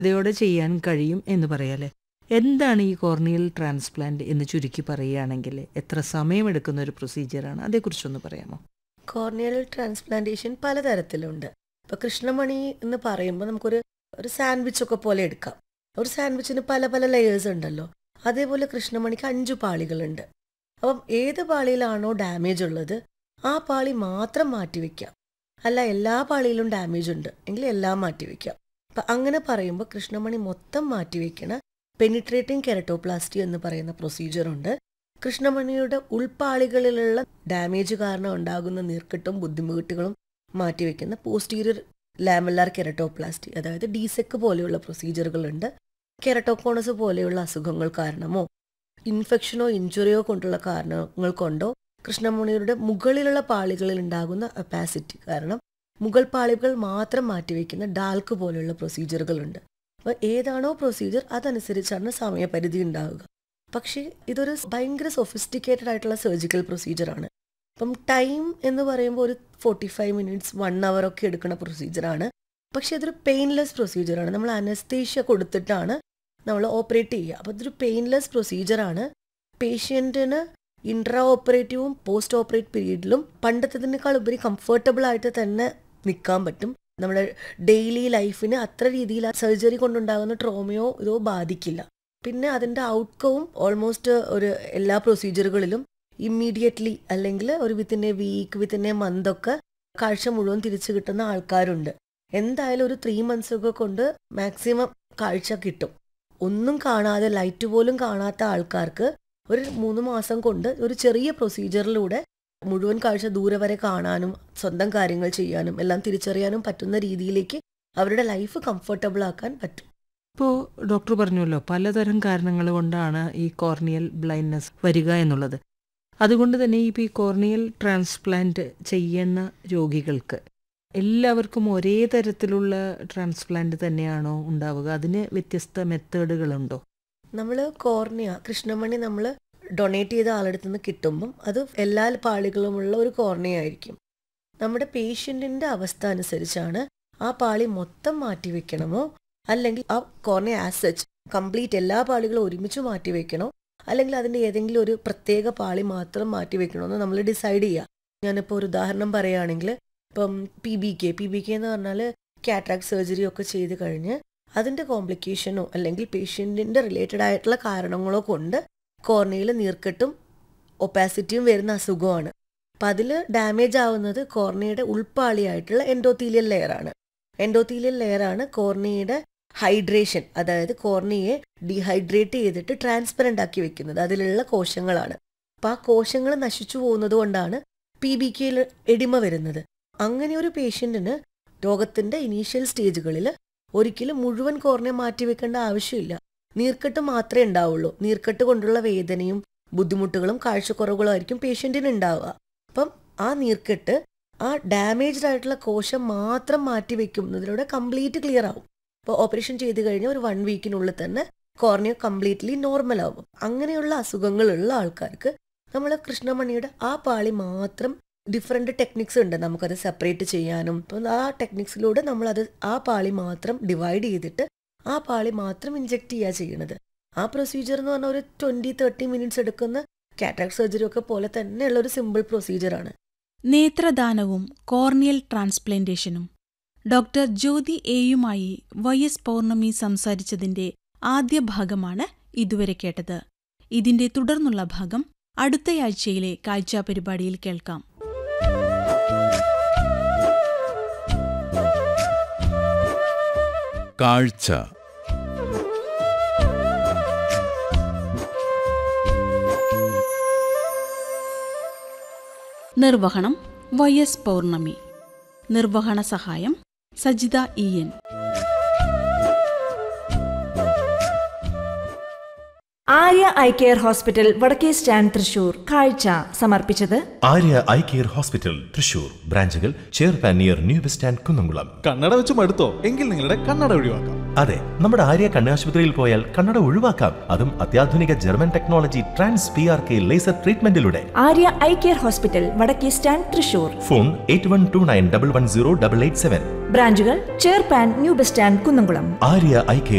ഇതോടെ ചെയ്യാൻ കഴിയും എന്ന് പറയാല്ലേ എന്താണ് ഈ കോർണിയൽ ട്രാൻസ്പ്ലാന്റ് എന്ന് ചുരുക്കി പറയുകയാണെങ്കിൽ എത്ര സമയമെടുക്കുന്ന ഒരു പ്രൊസീജിയറാണ് അതേക്കുറിച്ചൊന്ന് പറയാമോ കോർണിയൽ ട്രാൻസ്പ്ലാന്റേഷൻ പലതരത്തിലുണ്ട് ഇപ്പോൾ കൃഷ്ണമണി എന്ന് പറയുമ്പോൾ നമുക്കൊരു ഒരു സാൻഡ്വിച്ച് ഒക്കെ പോലെ എടുക്കാം ഒരു സാൻഡ്വിച്ചിന് പല പല ലെയേഴ്സ് ഉണ്ടല്ലോ അതേപോലെ കൃഷ്ണമണിക്ക് അഞ്ചു പാളികളുണ്ട് അപ്പം ഏത് പാളിയിലാണോ ഡാമേജ് ഉള്ളത് ആ പാളി മാത്രം മാറ്റിവെക്കാം അല്ല എല്ലാ പാളിയിലും ഡാമേജ് ഉണ്ട് എങ്കിൽ എല്ലാം മാറ്റിവെക്കാം അപ്പം അങ്ങനെ പറയുമ്പോൾ കൃഷ്ണമണി മൊത്തം മാറ്റിവെക്കണ പെനിട്രേറ്റിംഗ് കെരട്ടോപ്ലാസ്റ്റി എന്ന് പറയുന്ന പ്രൊസീജിയർ ഉണ്ട് കൃഷ്ണമണിയുടെ ഉൾപ്പാളികളിലുള്ള ഡാമേജ് കാരണം ഉണ്ടാകുന്ന നീർക്കെട്ടും ബുദ്ധിമുട്ടുകളും മാറ്റിവെക്കുന്ന പോസ്റ്റീരിയർ ലാമല്ലാർ കെരട്ടോപ്ലാസ്റ്റി അതായത് ഡീസെക്ക് പോലെയുള്ള പ്രൊസീജിയറുകളുണ്ട് കെരട്ടോകോണസ് പോലെയുള്ള അസുഖങ്ങൾ കാരണമോ ഇൻഫെക്ഷനോ ഇഞ്ചുറിയോ കൊണ്ടുള്ള കാരണങ്ങൾ കൊണ്ടോ കൃഷ്ണമണിയുടെ മുകളിലുള്ള പാളികളിൽ ഉണ്ടാകുന്ന അപ്പാസിറ്റി കാരണം മുകൾ പാളികൾ മാത്രം മാറ്റിവെക്കുന്ന ഡാൽക്ക് പോലെയുള്ള പ്രൊസീജിയറുകളുണ്ട് അപ്പോൾ ഏതാണോ പ്രൊസീജിയർ അതനുസരിച്ചാണ് സമയപരിധി ഉണ്ടാവുക പക്ഷേ ഇതൊരു ഭയങ്കര സൊഫിസ്റ്റിക്കേറ്റഡ് ആയിട്ടുള്ള സർജിക്കൽ പ്രൊസീജിയറാണ് അപ്പം ടൈം എന്ന് പറയുമ്പോൾ ഒരു forty five minutes one hour ഒക്കെ എടുക്കുന്ന പ്രൊസീജിയറാണ് പക്ഷേ ഇതൊരു പെയിൻലെസ് പ്രൊസീജിയറാണ് നമ്മൾ അനസ്തേഷ്യ കൊടുത്തിട്ടാണ് നമ്മൾ ഓപ്പറേറ്റ് ചെയ്യുക അപ്പോൾ ഇതൊരു പെയിൻലെസ് പ്രൊസീജിയറാണ് പേഷ്യൻറ്റിന് ഇൻട്രാ ഓപ്പറേറ്റീവും പോസ്റ്റ് ഓപ്പറേറ്റ് പീരീഡിലും പണ്ടത്തതിനേക്കാൾ ഉപരി കംഫർട്ടബിൾ ആയിട്ട് തന്നെ നിൽക്കാൻ പറ്റും നമ്മുടെ ഡെയിലി ലൈഫിന് അത്ര രീതിയിൽ സർജറി കൊണ്ടുണ്ടാകുന്ന ട്രോമയോ ഇതോ ബാധിക്കില്ല പിന്നെ അതിൻ്റെ ഔട്ട്കവും ഓൾമോസ്റ്റ് ഒരു എല്ലാ പ്രൊസീജിയറുകളിലും ഇമ്മീഡിയറ്റ്ലി അല്ലെങ്കിൽ ഒരു within a week within a month ഒക്കെ കാഴ്ച മുഴുവൻ തിരിച്ചു കിട്ടുന്ന ആൾക്കാരുണ്ട് എന്തായാലും ഒരു ത്രീ മന്ത്സ് ഒക്കെ കൊണ്ട് മാക്സിമം കാഴ്ച കിട്ടും ഒന്നും കാണാതെ ലൈറ്റ് പോലും കാണാത്ത ആൾക്കാർക്ക് ഒരു മൂന്ന് മാസം കൊണ്ട് ഒരു ചെറിയ പ്രൊസീജിയറിലൂടെ മുഴുവൻ കാഴ്ച ദൂരെ വരെ കാണാനും സ്വന്തം കാര്യങ്ങൾ ചെയ്യാനും എല്ലാം തിരിച്ചറിയാനും പറ്റുന്ന രീതിയിലേക്ക് അവരുടെ ലൈഫ് കംഫർട്ടബിൾ ആക്കാൻ പറ്റും ഇപ്പോൾ ഡോക്ടർ പറഞ്ഞല്ലോ പലതരം കാരണങ്ങൾ കൊണ്ടാണ് ഈ കോർണിയൽ ബ്ലൈൻഡ്നെസ് വരിക എന്നുള്ളത് അതുകൊണ്ട് തന്നെ ഇപ്പോൾ ഈ കോർണിയൽ ട്രാൻസ്പ്ലാന്റ് ചെയ്യുന്ന രോഗികൾക്ക് എല്ലാവർക്കും ഒരേ തരത്തിലുള്ള ട്രാൻസ്പ്ലാന്റ് തന്നെയാണോ ഉണ്ടാവുക അതിന് വ്യത്യസ്ത മെത്തേഡുകളുണ്ടോ നമ്മൾ കോർണിയ കൃഷ്ണമണി നമ്മൾ ഡൊണേറ്റ് ചെയ്ത ആളടുത്ത് നിന്ന് കിട്ടുമ്പം അത് എല്ലാ പാളികളുമുള്ള ഒരു കോർണിയ ആയിരിക്കും നമ്മുടെ പേഷ്യൻറ്റിൻ്റെ അവസ്ഥ അനുസരിച്ചാണ് ആ പാളി മൊത്തം മാറ്റിവെക്കണമോ അല്ലെങ്കിൽ ആ കോർണിയ ആസ് സച്ച് കംപ്ലീറ്റ് എല്ലാ പാളികളും ഒരുമിച്ച് മാറ്റിവെക്കണോ അല്ലെങ്കിൽ അതിൻ്റെ ഏതെങ്കിലും ഒരു പ്രത്യേക പാളി മാത്രം മാറ്റിവെക്കണമെന്ന് നമ്മൾ ഡിസൈഡ് ചെയ്യുക ഞാനിപ്പോൾ ഒരു ഉദാഹരണം പറയുകയാണെങ്കിൽ ഇപ്പം P B K P B K എന്ന് പറഞ്ഞാൽ കാറ്ററാക്ട് സർജറി ഒക്കെ ചെയ്ത് കഴിഞ്ഞ് അതിൻ്റെ കോംപ്ലിക്കേഷനോ അല്ലെങ്കിൽ പേഷ്യൻറ്റിൻ്റെ റിലേറ്റഡ് ആയിട്ടുള്ള കാരണങ്ങളോ കൊണ്ട് കോർണിയയിൽ നീർക്കെട്ടും ഒപ്പാസിറ്റിയും വരുന്ന അസുഖമാണ് അപ്പം അതിൽ ഡാമേജ് ആവുന്നത് കോർണിയയുടെ ഉൾപ്പാളിയായിട്ടുള്ള എൻഡോത്തീലിയൽ ലെയറാണ് എൻഡോത്തീലിയൽ ലെയറാണ് കോർണിയയുടെ ഹൈഡ്രേഷൻ അതായത് കോർണിയെ ഡീഹൈഡ്രേറ്റ് ചെയ്തിട്ട് ട്രാൻസ്പെറൻ്റ് ആക്കി വെക്കുന്നത് അതിലുള്ള കോശങ്ങളാണ് അപ്പം ആ കോശങ്ങൾ നശിച്ചു പോകുന്നത് കൊണ്ടാണ് പി ബി കെയിൽ എടിമ വരുന്നത് അങ്ങനെ ഒരു പേഷ്യൻറ്റിന് രോഗത്തിൻ്റെ ഇനീഷ്യൽ സ്റ്റേജുകളിൽ ഒരിക്കലും മുഴുവൻ കോർണിയ മാറ്റിവെക്കേണ്ട ആവശ്യമില്ല നീർക്കെട്ട് മാത്രമേ ഉണ്ടാവുള്ളൂ നീർക്കെട്ട് കൊണ്ടുള്ള വേദനയും ബുദ്ധിമുട്ടുകളും കാഴ്ചക്കുറവുകളും ആയിരിക്കും പേഷ്യൻറ്റിന് ഉണ്ടാവുക അപ്പം ആ നീർക്കെട്ട് ആ ഡാമേജ്ഡ് ആയിട്ടുള്ള കോശം മാത്രം മാറ്റി വെക്കുന്നതിലൂടെ കംപ്ലീറ്റ് ക്ലിയർ ആവും അപ്പോൾ ഓപ്പറേഷൻ ചെയ്ത് കഴിഞ്ഞാൽ ഒരു വൺ വീക്കിനുള്ളിൽ തന്നെ കോർണിയ കംപ്ലീറ്റ്ലി നോർമൽ ആവും അങ്ങനെയുള്ള അസുഖങ്ങളുള്ള ആൾക്കാർക്ക് നമ്മൾ കൃഷ്ണമണിയുടെ ആ പാളി മാത്രം ഡിഫറെൻറ്റ് ടെക്നിക്സ് ഉണ്ട് നമുക്കത് സെപ്പറേറ്റ് ചെയ്യാനും അപ്പം ആ ടെക്നിക്സിലൂടെ നമ്മളത് ആ പാളി മാത്രം ഡിവൈഡ് ചെയ്തിട്ട് ആ പാളി മാത്രം ഇഞ്ചെക്ട് ചെയ്യുക ചെയ്യണത് ആ പ്രൊസീജിയർ എന്ന് പറഞ്ഞാൽ ഒരു ട്വൻറ്റി തേർട്ടി മിനിറ്റ്സ് എടുക്കുന്ന കാറ്റാക് സർജറി ഒക്കെ പോലെ തന്നെയുള്ള ഒരു സിമ്പിൾ പ്രൊസീജിയറാണ് നേത്രദാനവും കോർണിയൽ ട്രാൻസ്പ്ലാന്റേഷനും ഡോക്ടർ ജ്യോതി എയുമായി വൈ എസ് പൗർണമി സംസാരിച്ചതിന്റെ ആദ്യ ഭാഗമാണ് ഇതുവരെ കേട്ടത് ഇതിന്റെ തുടർന്നുള്ള ഭാഗം അടുത്തയാഴ്ചയിലെ കാഴ്ചാ പരിപാടിയിൽ കേൾക്കാം കാഴ്ച നിർവഹണം വൈ എസ് പൗർണമി നിർവഹണ സഹായം Sajitha E N Arya eye care hospital വടക്കേ സ്റ്റാൻഡ് തൃശൂർ കാഴ്ച സമർപ്പിച്ചത് Arya eye care hospital Thrissur ബ്രാഞ്ചുകൾ ചേർപ്പാൻ near new bus stand Kunnamkulam കണ്ണട വെച്ച് മടുത്തോ എങ്കിൽ നിങ്ങളുടെ കണ്ണട ഒഴിവാക്കാം അതെ നമ്മുടെ ആര്യ കണ്ണാശുപത്രിയിൽ പോയാൽ കണ്ണട ഒഴിവാക്കാം അതും അത്യാധുനിക German technology trans P R K laser ട്രീറ്റ്മെന്റിലൂടെ ആര്യ ഐ കെയർ ഹോസ്പിറ്റൽ വടക്കേ stand Thrissur phone eight one two nine double one zero double eight seven ബ്രാഞ്ചുകൾ ചേർപ്പാൻ new bus stand Kunnamkulam Arya eye care